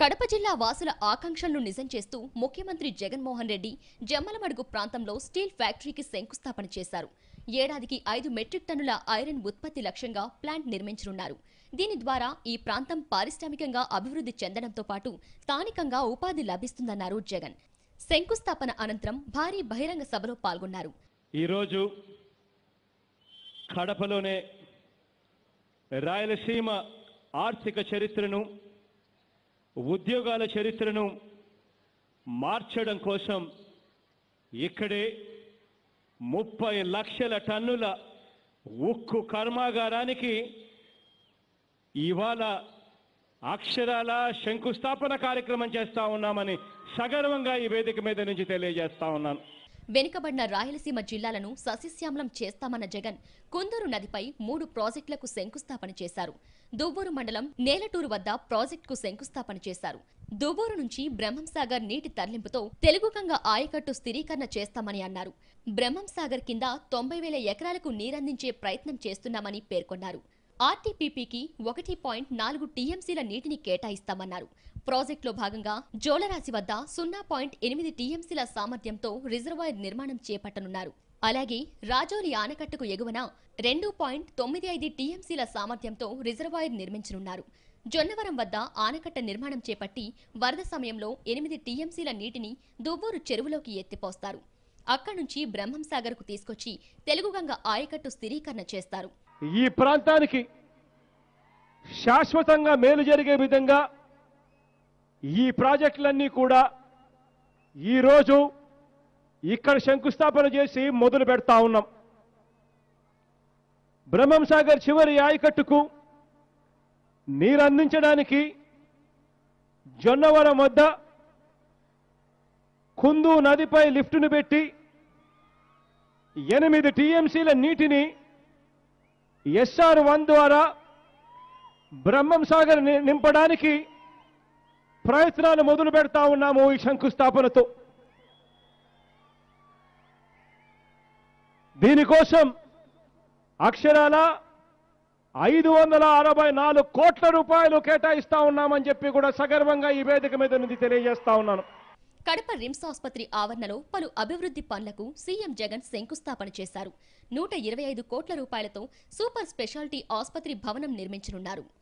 కడప జిల్లా వాసుల ఆకాంక్షలను నిజం చేస్తూ ముఖ్యమంత్రి జగన్మోహన్ రెడ్డి జమ్మలమడుగు ప్రాంతంలో స్టీల్ ఫ్యాక్టరీకి శంకుస్థాపన చేశారు ఏడాదికి ఐదు మెట్రిక్ టన్నుల ఐరన్ ఉత్పత్తి లక్ష్యంగా ప్లాంట్ నిర్మించనున్నారు దీని ద్వారా ఈ ప్రాంతం పారిశ్రామికంగా అభివృద్ధి చెందడంతో పాటు స్థానికంగా ఉపాధి లభిస్తుందన్నారు జగన్ శంకుస్థాపన అనంతరం భారీ బహిరంగ సభలో పాల్గొన్నారు ఈరోజు కడపలోనే రాయలసీమ ఆర్థిక చరిత్రను ఉద్యోగాల చరిత్రను మార్చడం కోసం ఇక్కడే ముప్పై లక్షల టన్నుల ఉక్కు కర్మాగారానికి ఇవాళ అక్షరాల శంకుస్థాపన కార్యక్రమం చేస్తా ఉన్నామని సగర్వంగా ఈ వేదిక మీద నుంచి తెలియజేస్తా ఉన్నాను వెనుకబడిన రాయలసీమ జిల్లాలను సస్యశ్యామలం చేస్తామన్న జగన్ కుందూరు నదిపై మూడు ప్రాజెక్టులకు శంకుస్థాపన చేశారు దువ్వూరు మండలం నేలటూరు వద్ద ప్రాజెక్టుకు శంకుస్థాపన చేశారు దువ్వూరు నుంచి బ్రహ్మం సాగర్ నీటి తరలింపుతో తెలుగుగంగ ఆయకట్టు స్థిరీకరణ చేస్తామని అన్నారు బ్రహ్మం సాగర్ కింద తొంభై వేల ఎకరాలకు నీరందించే ప్రయత్నం చేస్తున్నామని పేర్కొన్నారు ఆర్టీపీపీకి ఒకటి పాయింట్ నాలుగు టీఎంసీల నీటిని కేటాయిస్తామన్నారు ప్రాజెక్టులో భాగంగా జోలరాశి వద్ద సున్నా పాయింట్ ఎనిమిది టీఎంసీల సామర్థ్యంతో రిజర్వాయర్ నిర్మాణం చేపట్టనున్నారు అలాగే రాజోలి ఆనకట్టుకు ఎగువన రెండు పాయింట్ తొమ్మిది ఐదు టీఎంసీల సామర్థ్యంతో రిజర్వాయర్ నిర్మించనున్నారు జొన్నవరం వద్ద ఆనకట్ట నిర్మాణం చేపట్టి వరద సమయంలో ఎనిమిది టీఎంసీల నీటిని దువ్వూరు చెరువులోకి ఎత్తిపోస్తారు అక్కడి నుంచి బ్రహ్మం సాగర్కు తీసుకొచ్చి తెలుగుగంగ ఆయకట్టు స్థిరీకరణ చేస్తారు ఈ ప్రాంతానికి శాశ్వతంగా మేలు జరిగే విధంగా ఈ ప్రాజెక్టులన్నీ కూడా ఈరోజు ఇక్కడ శంకుస్థాపన చేసి మొదలు పెడతా ఉన్నాం బ్రహ్మం సాగర్ చివరి ఆయకట్టుకు నీరు అందించడానికి జొన్నవరం వద్ద కుందు నదిపై లిఫ్టును పెట్టి ఎనిమిది టీఎంసీల నీటిని ఎస్ఆర్ వన్ ద్వారా బ్రహ్మం సాగర్ ని- నింపడానికి ప్రయత్నాలు మొదలు పెడతా ఉన్నాము ఈ శంకుస్థాపనతో దీనికోసం అక్షరాల ఐదు వందల అరవై నాలుగు కోట్ల రూపాయలు కేటాయిస్తా ఉన్నామని చెప్పి కూడా సగర్వంగా ఈ వేదిక మీద నుంచి తెలియజేస్తా ఉన్నాను కడప రిమ్స్ ఆసుపత్రి ఆవరణలో పలు అభివృద్ధి పనులకు సీఎం జగన్ శంకుస్థాపన చేశారు నూట ఇరవై ఐదు కోట్ల రూపాయలతో సూపర్ స్పెషాలిటీ ఆసుపత్రి భవనం నిర్మించనున్నారు